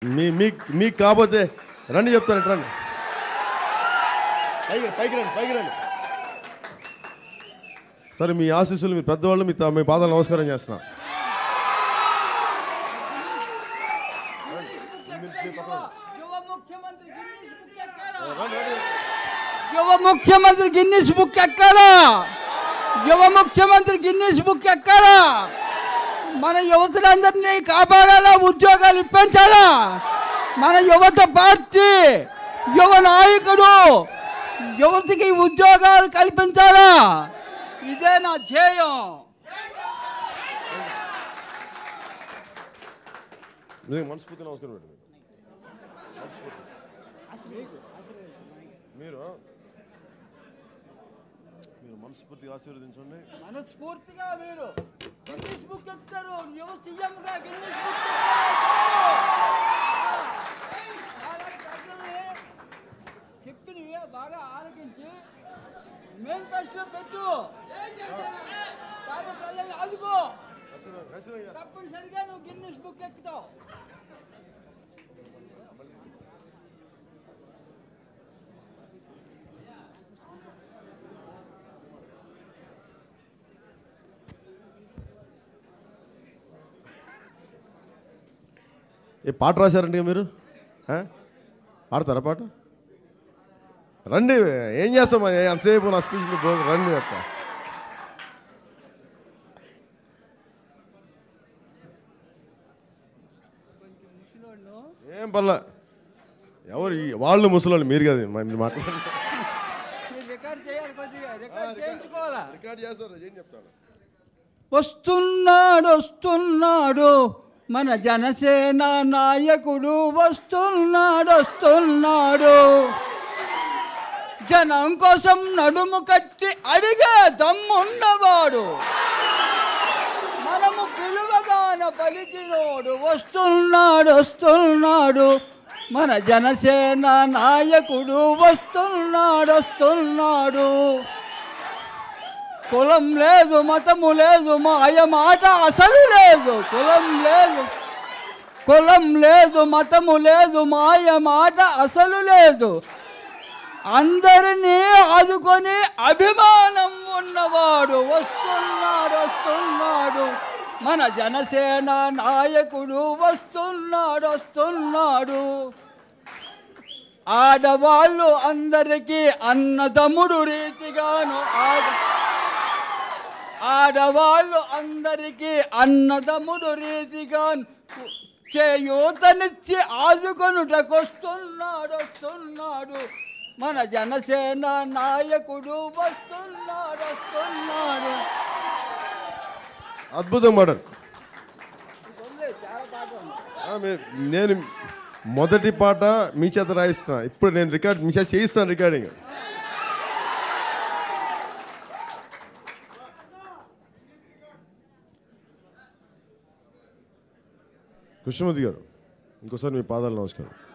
మీ మీకు మీకు కాకపోతే రండి చెప్తాను రండి పైకి రండి, పైకి రండి పైకి రండి సరే మీ ఆశీస్సులు మీ పెద్దవాళ్ళు మీ తా- మీ పాదాలు నమస్కారం చేస్తున్నా యువ ముఖ్యమంత్రి గిన్నిస్ బుక్ ఎక్కాడా? రండి, రండి. యువ ముఖ్యమంత్రి గిన్నిస్ బుక్ ఎక్కాడా యువ ముఖ్యమంత్రి గిన్నిస్ బుక్ ఎక్కాడా మన యువతులందరినీ కాపాడాలా ఉద్యోగాలు ఇప్పించాలా మన యువత పార్టీ యువ నాయకుడు యువతకి ఉద్యోగాలు కల్పించాలా ఇదే నా ధ్యేయం మీకు మనస్ఫూర్తి నమస్కారం పెట్టండి మనస్ఫూర్తి. మీరు మీరు మనస్ఫూర్తిగా ఆశీర్వదించండి మనస్ఫూర్తిగా మీరు గిన్నిస్ బుక్ ఎక్కుతారు యువ సీఎంగా గిన్నిస్ బుక్ ఎక్కుతారు. అలాంటి ప్రజల్ని చెప్పినవి బాగా ఆలోచించి మేనిఫెస్టో పెట్టు బాగా ప్రజల్ని ఆదుకో ఖచ్చితంగా ఖచ్చితంగా తప్పనిసరిగా నువ్వు గిన్నిస్ బుక్ ఎక్కుతావు ఏ పాట రాశారండి మీరు ఆ? పాడతారా పాట రండి ఏం చేస్తాం మరి అంతసేపు నా స్పీచ్ రండి అక్క కొంచెం ముసలోళ్ళు ఏం పర్లే ఎవరు ఈ- వాళ్ళు ముసలోళ్ళు మీరు కదా మరి మీరు మాట్లాడండి మీరు రికార్డ్ చేయాలి కొద్దిగా రికార్డ్ చేయించుకోవాలా రికార్డ్ చేస్తారు ఏం చెప్తాను వస్తున్నాడు వస్తున్నాడు మన జనసేన నాయకుడు వస్తున్నాడు వస్తున్నాడు జనం కోసం నడుము కట్టి అడిగే దమ్మున్నవాడు మనము పిలువగాన పలికినోడు వస్తున్నాడు వస్తున్నాడు మన జనసేన నాయకుడు వస్తున్నాడు వస్తున్నాడు కులం లేదు మతము లేదు మాయ మాట అసలు లేదు కులం లేదు కులం లేదు మతము లేదు మాయ మాట అసలు లేదు అందరినీ ఆదుకొని అభిమానం ఉన్నవాడు వస్తున్నాడు వస్తున్నాడు మన జనసేన నాయకుడు వస్తున్నాడు వస్తున్నాడు ఆడవాళ్ళు అందరికీ అన్నదమ్ముడు రీతిగాను ఆడ ఆడవాళ్ళు అందరికీ అన్నదమ్ముడు రీతిగా చేయూతనిచ్చి ఆదుకొనుటకొస్తున్నాడు వస్తున్నాడు మన జనసేన నాయకుడు వస్తున్నాడు వస్తున్నాడు అద్భుతం పాడారు ఉంది, చాలా పాట ఉంది. ఆ, మీ- నేను మొదటి పాట మీ చేత రాయిస్తున్నా ఇప్పుడు నేను రికార్డ్ మీ చేత చేయిస్తాను రికార్డింగ్ కృష్ణమూర్తి గారు ఇంకోసారి మీ పాదాలు నమస్కారం